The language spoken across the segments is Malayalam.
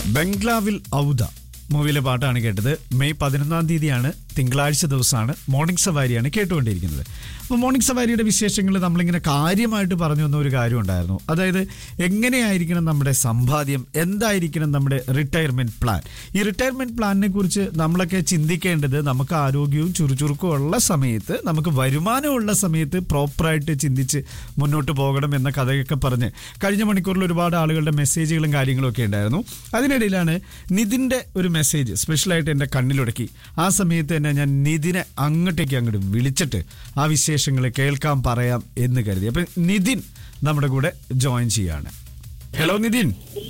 ബംഗ്ലാവിൽ ഔദ മൂവിയിലെ പാട്ടാണ് കേട്ടത് മെയ് പതിനൊന്നാം തീയതിയാണ് തിങ്കളാഴ്ച ദിവസമാണ് മോർണിംഗ് സവാരിയാണ് കേട്ടുകൊണ്ടിരിക്കുന്നത് അപ്പോൾ മോർണിംഗ് സവാരിയുടെ വിശേഷങ്ങൾ നമ്മളിങ്ങനെ കാര്യമായിട്ട് പറഞ്ഞു വന്ന ഒരു കാര്യം ഉണ്ടായിരുന്നു അതായത് എങ്ങനെയായിരിക്കണം നമ്മുടെ സമ്പാദ്യം എന്തായിരിക്കണം നമ്മുടെ റിട്ടയർമെന്റ് പ്ലാൻ ഈ റിട്ടയർമെന്റ് പ്ലാനിനെ കുറിച്ച് നമ്മളൊക്കെ ചിന്തിക്കേണ്ടത് നമുക്ക് ആരോഗ്യവും ചുറുചുറുക്കവും ഉള്ള സമയത്ത് നമുക്ക് വരുമാനമുള്ള സമയത്ത് പ്രോപ്പറായിട്ട് ചിന്തിച്ച് മുന്നോട്ട് പോകണം എന്ന കഥയൊക്കെ പറഞ്ഞ് കഴിഞ്ഞ മണിക്കൂറിൽ ഒരുപാട് ആളുകളുടെ മെസ്സേജുകളും കാര്യങ്ങളും ഒക്കെ ഉണ്ടായിരുന്നു അതിനിടയിലാണ് നിതിൻ്റെ ഒരു മെസ്സേജ് സ്പെഷ്യലായിട്ട് എൻ്റെ കണ്ണിലുടക്കി ആ സമയത്ത് തന്നെ ഞാൻ നിതിനെ അങ്ങോട്ടേക്ക് അങ്ങോട്ട് വിളിച്ചിട്ട് ആ വിശേഷങ്ങൾ കേൾക്കാൻ പറയാം എന്ന് കരുതി അപ്പം നിതിൻ നമ്മുടെ കൂടെ ജോയിൻ ചെയ്യാണ് hello Nithin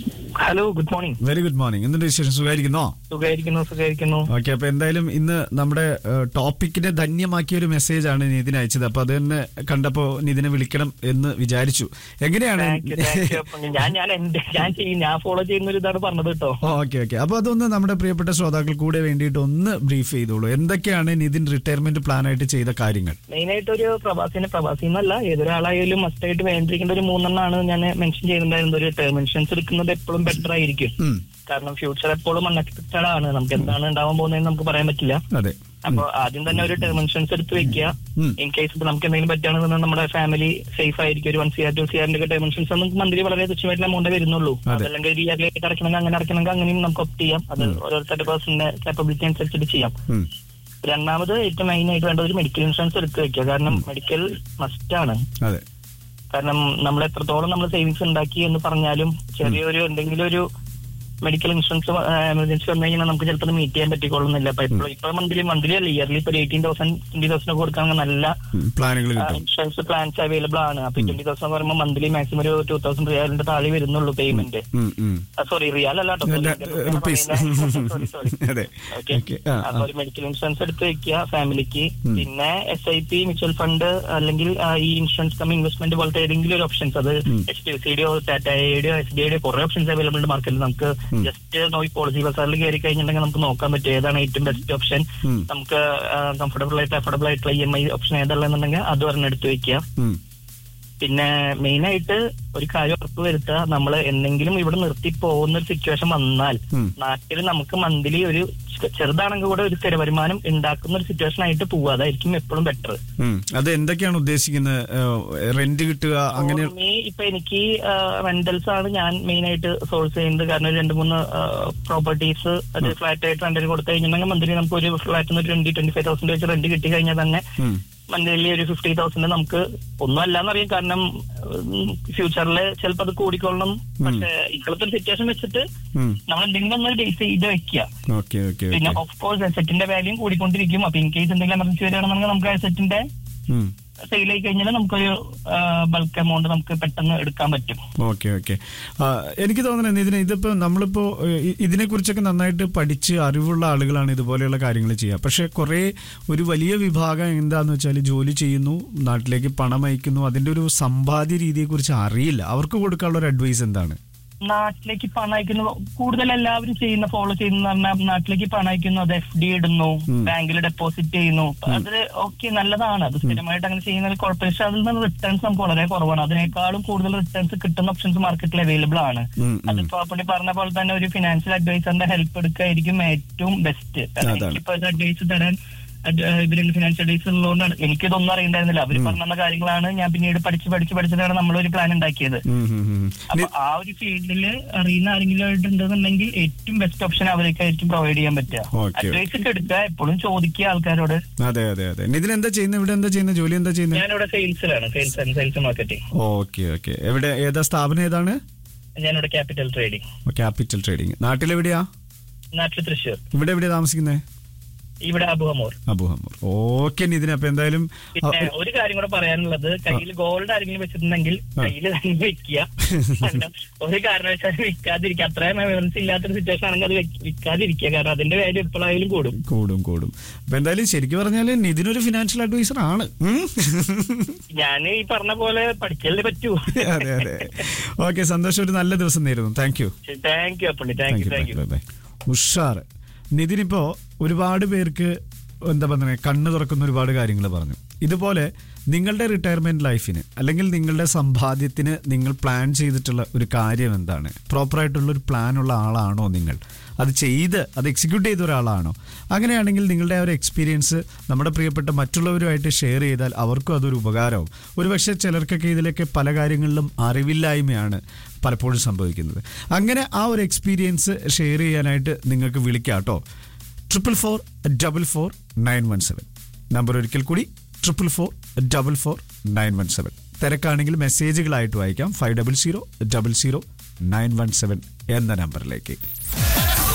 hello good morning very good morning എന്തുണ്ട് വിശേഷം സുഖമായിരിക്കുന്നോ സുഖായിരിക്കുന്നു സുഖായിരിക്കുന്നു ഓക്കെ അപ്പൊ എന്തായാലും ഇന്ന് നമ്മുടെ ടോപ്പിക്കിനെ ധന്യമാക്കിയ ഒരു മെസ്സേജ് ആണ് നിതിൻ അയച്ചത് അപ്പൊ അത് തന്നെ കണ്ടപ്പോ നിതിനെ വിളിക്കണം എന്ന് വിചാരിച്ചു എങ്ങനെയാണ് താങ്ക് യു താങ്ക് യു അപ്പൊ ഞാൻ ഞാൻ എന്റെ ഞാൻ ചെയ്യും ഞാൻ ഫോളോ ചെയ്യുന്ന ഒരു ഇതാണ് പറഞ്ഞത് കേട്ടോ ഓക്കെ ഓക്കെ അപ്പൊ അതൊന്ന് നമ്മുടെ പ്രിയപ്പെട്ട ശ്രോതാക്കൾ കൂടെ വേണ്ടിയിട്ട് ഒന്ന് ബ്രീഫ് ചെയ്തോളൂ എന്തൊക്കെയാണ് നിതിൻ റിട്ടയർമെന്റ് പ്ലാൻ ആയിട്ട് ചെയ്ത കാര്യങ്ങൾ മെയിൻ ആയിട്ട് ഒരു പ്രവാസിനെ പ്രവാസി എന്നല്ല ഏതൊരാളായാലും മസ്റ്റ് ആയിട്ട് വേണ്ടിയിരിക്കേണ്ട ഒരു മൂന്നെണ്ണമാണ് ഞാൻ മെൻഷൻ ചെയ്തിട്ടുണ്ടായിരുന്നത് ഒരു ടേം ഇൻഷുറൻസ് എടുക്കുന്നത് എപ്പോഴും ബെറ്റർ ആയിരിക്കും ഉം, കാരണം ഫ്യൂച്ചർ എപ്പോഴും അൺഎക്സ്പെക്ടഡ് ആണ് നമുക്ക് എന്താണ് ഉണ്ടാവാൻ പോകുന്നതെന്ന് നമുക്ക് പറയാൻ പറ്റില്ല അതെ അപ്പൊ ആദ്യം തന്നെ ഒരു ടേം ഇൻഷുറൻസ് എടുത്ത് വെക്കുക ഉം. ഇൻ കേസ് ഇപ്പൊ നമുക്ക് എന്തെങ്കിലും പറ്റുകയാണെന്നുണ്ടെങ്കിൽ നമ്മുടെ ഫാമിലി സേഫ് ആയിരിക്കും ഒരു one C R two C ആറിന്റെ ഒക്കെ ടേം ഇൻഷുറൻസ് നമുക്ക് മന്ത്ലി വളരെ തുച്ഛമായിട്ടുള്ള എമൗണ്ട് വരുന്നുള്ളൂ അതെ. അതല്ലെങ്കിൽ ഒരു ഇയറിലേക്ക് അടയ്ക്കണമെങ്കിൽ അങ്ങനെ അടയ്ക്കണമെങ്കിൽ അങ്ങനെയും നമുക്ക് ഒപ്റ്റ് ചെയ്യാം അത് ഓരോരുത്തരുടെ പേഴ്സണിന്റെ കാപ്പബിലിറ്റി അനുസരിച്ചിട്ട് ചെയ്യാം ഉം, രണ്ടാമത് ഏറ്റവും മെയിൻ ആയിട്ട് വേണ്ടത് ഒരു മെഡിക്കൽ ഇൻഷുറൻസ് എടുത്ത് വെക്കുക കാരണം മെഡിക്കൽ മസ്റ്റ് ആണ് അതെ കാരണം നമ്മൾ എത്രത്തോളം നമ്മൾ സേവിങ്സ് ഉണ്ടാക്കി എന്ന് പറഞ്ഞാലും ചെറിയൊരു എന്തെങ്കിലും ഒരു മെഡിക്കൽ ഇൻഷുറൻസ് എമർജൻസി വന്നു കഴിഞ്ഞാൽ നമുക്ക് ചിലപ്പോൾ മീറ്റ് ചെയ്യാൻ പറ്റിക്കൊള്ളുന്നില്ല അപ്പൊ ഇപ്പോൾ ഇപ്പൊ മന്ത്ലി മന്ത്ലി അല്ല ഇയർലി ഇപ്പൊ എയ്റ്റീൻ തൗസൻഡ് ട്വന്റി തൗസൻഡ് കൊടുക്കാൻ നല്ല പ്ലാനുകൾ കിട്ടും ഇൻഷുറൻസ് പ്ലാൻസ് അവൈലബിൾ ആണ് അപ്പൊ ട്വന്റി തൗസൻഡ് പറയുമ്പോൾ മന്ത്ലി മാക്സിമം ഒരു ടൂ തൗസൻഡ് റിയാലിന്റെ താഴെ വരുന്നുള്ളൂ പേയ്മെന്റ് ഉം, ഉം. സോറി റിയാൽ അല്ല അല്ല, റുപ്പീസ് സോറി അതെ ഓക്കെ ഓക്കെ ആ അപ്പൊ ഒരു മെഡിക്കൽ ഇൻഷുറൻസ് എടുത്ത് വെക്കുക ഫാമിലിക്ക് പിന്നെ S I P mutual fund അല്ലെങ്കിൽ ആ, ഈ ഇൻഷുറൻസ് കം ഇൻവെസ്റ്റ്മെന്റ് പോലത്തെ ഏതെങ്കിലും ഒരു ഓപ്ഷൻസ് അത് എച്ച് ഡി എഫ് സിയുടെയോ ടാറ്റയുടെയോ എസ് ബി ഐയുടെയോ കുറെ ഓപ്ഷൻസ് അവൈലബിൾ ഉണ്ട് മാർക്കറ്റിൽ നമുക്ക് ജസ്റ്റ് നോക്കി പോളിസി ബസാറിൽ കയറി കഴിഞ്ഞിട്ടുണ്ടെങ്കിൽ നമുക്ക് നോക്കാൻ പറ്റും ഏതാണ് ഏറ്റവും ബെസ്റ്റ് ഓപ്ഷൻ ഉം. നമുക്ക് കംഫർട്ടബിൾ ആയിട്ട് അഫോർഡബിൾ ആയിട്ടുള്ള ഇ എം ഐ ഓപ്ഷൻ ഏതാണെന്നുണ്ടെങ്കിൽ അത് ഒരെണ്ണം എടുത്ത് വെക്കുക ഉം, പിന്നെ മെയിൻ ആയിട്ട് ഒരു കാര്യം ഉറപ്പ് വരുത്തുക നമ്മൾ എന്തെങ്കിലും ഇവിടെ നിർത്തി പോകുന്ന ഒരു സിറ്റുവേഷൻ വന്നാൽ ഉം. നാട്ടിൽ നമുക്ക് മന്ത്ലി ഒരു ചെ- ചെറുതാണെങ്കിൽ കൂടെ ഒരു സ്ഥിര വരുമാനം ഉണ്ടാക്കുന്ന ഒരു സിറ്റുവേഷൻ ആയിട്ട് പോവുക അതായിരിക്കും എപ്പോഴും ബെറ്റർ ഉം. അത് എന്തൊക്കെയാണ് ഉദ്ദേശിക്കുന്നത് റെന്റ് കിട്ടുക അങ്ങനെ ഇപ്പൊ എനിക്ക് റെന്റൽസ് ആണ് ഞാൻ മെയിൻ ആയിട്ട് സോഴ്സ് ചെയ്യുന്നത് കാരണം ഒരു രണ്ട് മൂന്ന് പ്രോപ്പർട്ടീസ് അത് ഫ്ലാറ്റ് ആയിട്ട് റെന്റിന് കൊടുത്തു കഴിഞ്ഞിട്ടുണ്ടെങ്കിൽ മന്ത്ലി നമുക്ക് ഒരു ഫ്ലാറ്റിന് ട്വന്റി ട്വന്റി ഫൈവ് തൗസൻഡ് വെച്ച് റെന്റ് കിട്ടി കഴിഞ്ഞാൽ തന്നെ ഉം, മന്ത്ലി ഒരു ഫിഫ്റ്റി തൗസൻഡ് നമുക്ക് ഒന്നും അല്ലാന്നറിയാം കാരണം ഫ്യൂച്ചറിൽ ചിലപ്പോൾ അത് കൂടിക്കൊള്ളണം പക്ഷെ ഇപ്പോഴത്തെ ഒരു സിറ്റുവേഷൻ വെച്ചിട്ട് ഉം. നമ്മൾ എന്തെങ്കിലും ഒന്ന് ബേസ് ചെയ്ത് വെക്കുക ഓക്കെ ഓക്കെ പിന്നെ ഓക്കെ ഓഫ് കോഴ്സ് അസെറ്റിന്റെ വാല്യൂ കൂടിക്കൊണ്ടിരിക്കും അപ്പൊ ഇൻ കേസ് എന്തെങ്കിലും എമർജൻസി വരികയാണെന്നുണ്ടെങ്കിൽ നമുക്ക് അസെറ്റിന്റെ ഉം. സെയിൽ ആയി കഴിഞ്ഞാൽ നമുക്കൊരു ബൾക്ക് എമൗണ്ട് നമുക്ക് പെട്ടെന്ന് എടുക്കാൻ പറ്റും ഓക്കെ ഓക്കെ ആ, എനിക്ക് തോന്നുന്നത് ഇതിന് ഇതിപ്പോ നമ്മളിപ്പോ ഏഹ്, ഇതിനെ കുറിച്ചൊക്കെ നന്നായിട്ട് പഠിച്ച് അറിവുള്ള ആളുകളാണ് ഇതുപോലെയുള്ള കാര്യങ്ങൾ ചെയ്യുക പക്ഷെ കുറെ ഒരു വലിയ വിഭാഗം എന്താന്ന് വെച്ചാൽ ജോലി ചെയ്യുന്നു നാട്ടിലേക്ക് പണം അയക്കുന്നു അതിന്റെ ഒരു സമ്പാദ്യ രീതിയെ കുറിച്ച് അറിയില്ല അവർക്ക് കൊടുക്കാനുള്ള ഒരു അഡ്വൈസ് എന്താണ് നാട്ടിലേക്ക് പണം അയക്കുന്നു കൂടുതൽ എല്ലാവരും ചെയ്യുന്ന ഫോളോ ചെയ്യുന്ന പറഞ്ഞാൽ നാട്ടിലേക്ക് പണം അയക്കുന്നു അത് എഫ് ഡി ഇടുന്നു ബാങ്കിൽ ഡെപ്പോസിറ്റ് ചെയ്യുന്നു അത് ഓക്കെ നല്ലതാണ് അത് സ്ഥിരമായിട്ട് അങ്ങനെ ചെയ്യുന്നതിൽ കുഴപ്പമില്ല പക്ഷെ അതിൽ നിന്ന് റിട്ടേൺസ് നമുക്ക് വളരെ കുറവാണ് അതിനേക്കാളും കൂടുതൽ റിട്ടേൺസ് കിട്ടുന്ന ഓപ്ഷൻസ് മാർക്കറ്റിൽ അവൈലബിൾ ആണ് ഉം, ഉം. അതിപ്പോ പുള്ളി പറഞ്ഞ പോലെ തന്നെ ഒരു ഫിനാൻഷ്യൽ അഡ്വൈസറിന്റെ ഹെൽപ്പ് എടുക്കായിരിക്കും ഏറ്റവും ബെസ്റ്റ് അതാണ്. എനിക്കിപ്പോ അഡ്വൈസ് തരാൻ അത് ഇവരുടെ ഫിനാൻഷ്യൽ അഡ്വൈസ് ഉള്ളതുകൊണ്ടാണ് എനിക്കിതൊന്നും അറിയണ്ടായിരുന്നില്ല അവർ പറഞ്ഞ കാര്യങ്ങളാണ് ഞാൻ പിന്നീട് പഠിച്ച് പഠിച്ച് പഠിച്ചിട്ടാണ് നമ്മളൊരു പ്ലാൻ ഉണ്ടാക്കിയത് ഉം, ഉം, ഉം. അപ്പൊ ആ ഒരു ഫീൽഡിൽ അറിയുന്ന ആരെങ്കിലും ആയിട്ടുണ്ടെന്നുണ്ടെങ്കിൽ ഏറ്റവും ബെസ്റ്റ് ഓപ്ഷൻ അവർക്കായിരിക്കും പ്രൊവൈഡ് ചെയ്യാൻ പറ്റുക Okay, അഡ്വൈസ് ഒക്കെ എടുക്കുക എപ്പോഴും ചോദിക്കുക ആൾക്കാരോട് അതെ അതെ അതെ നിതിൻ എന്താ ചെയ്യുന്നത് ഇവിടെ എന്താ ചെയ്യുന്നത് ജോലി എന്താ ചെയ്യുന്നത് ഞാനിവിടെ സെയിൽസിലാണ് sales and sales marketing okay okay എവിടെ ഏതാ സ്ഥാപനം ഏതാണ് ഞാനിവിടെ ക്യാപിറ്റൽ ട്രേഡിംഗ് ക്യാപിറ്റൽ ട്രേഡിംഗ് നാട്ടിലെവിടെയാ നാട്ടിൽ തൃശ്ശൂർ ഇവിടെ എവിടെയാ താമസിക്കുന്നത് ഇവിടെ അബുഹമോർ അബുഹമ്മൂർ ഓക്കെ നിതിൻ അപ്പൊ എന്തായാലും പിന്നെ ഒരു കാര്യം കൂടെ പറയാനുള്ളത് കയ്യിൽ ഗോൾഡ് ആരെങ്കിലും വെച്ചിട്ടുണ്ടെങ്കിൽ കയ്യിൽ തന്നെ വെക്കുക കാരണം ഒരു കാരണവശാലും വിൽക്കാതിരിക്കുക അത്രയും എമർജൻസി ഇല്ലാത്തൊരു സിറ്റുവേഷൻ ആണെങ്കിൽ അത് വെക്ക- വിൽക്കാതിരിക്കുക കാരണം അതിന്റെ വാല്യൂ എപ്പോഴായാലും കൂടും കൂടും കൂടും അപ്പൊ എന്തായാലും ശരിക്കും പറഞ്ഞാല് നിതിനൊരു ഫിനാൻഷ്യൽ അഡ്വൈസർ ആണ് ഉം. ഞാൻ ഈ പറഞ്ഞ പോലെ പഠിക്കല്ലേ പറ്റൂ അതെ അതെ ഓക്കെ സന്തോഷം ഒരു നല്ല ദിവസം നേരുന്നു thank you thank you Appunni thank you thank you bye bye ഉഷാർ നിതിനിപ്പോ ഒരുപാട് പേർക്ക് എന്താ പറയുക കണ്ണ് തുറക്കുന്ന ഒരുപാട് കാര്യങ്ങൾ പറഞ്ഞു ഇതുപോലെ നിങ്ങളുടെ റിട്ടയർമെന്റ് ലൈഫിന് അല്ലെങ്കിൽ നിങ്ങളുടെ സമ്പാദ്യത്തിന് നിങ്ങൾ പ്ലാൻ ചെയ്തിട്ടുള്ള ഒരു കാര്യം എന്താണ് പ്രോപ്പറായിട്ടുള്ള ഒരു പ്ലാൻ ഉള്ള ആളാണോ നിങ്ങൾ അത് ചെയ്ത് അത് എക്സിക്യൂട്ട് ചെയ്ത ഒരാളാണോ അങ്ങനെയാണെങ്കിൽ നിങ്ങളുടെ ആ ഒരു എക്സ്പീരിയൻസ് നമ്മുടെ പ്രിയപ്പെട്ട മറ്റുള്ളവരുമായിട്ട് ഷെയർ ചെയ്താൽ അവർക്കും അതൊരു ഉപകാരവും ഒരുപക്ഷെ ചിലർക്കൊക്കെ ഇതിലൊക്കെ പല കാര്യങ്ങളിലും അറിവില്ലായ്മയാണ് പലപ്പോഴും സംഭവിക്കുന്നത് അങ്ങനെ ആ ഒരു എക്സ്പീരിയൻസ് ഷെയർ ചെയ്യാനായിട്ട് നിങ്ങൾക്ക് വിളിക്കാം കേട്ടോ triple four double four nine one seven നമ്പർ ഒരിക്കൽ കൂടി triple four double four nine one seven തിരക്കാണെങ്കിൽ മെസ്സേജുകളായിട്ട് വായിക്കാം five double zero double zero nine one seven എന്ന നമ്പറിലേക്ക്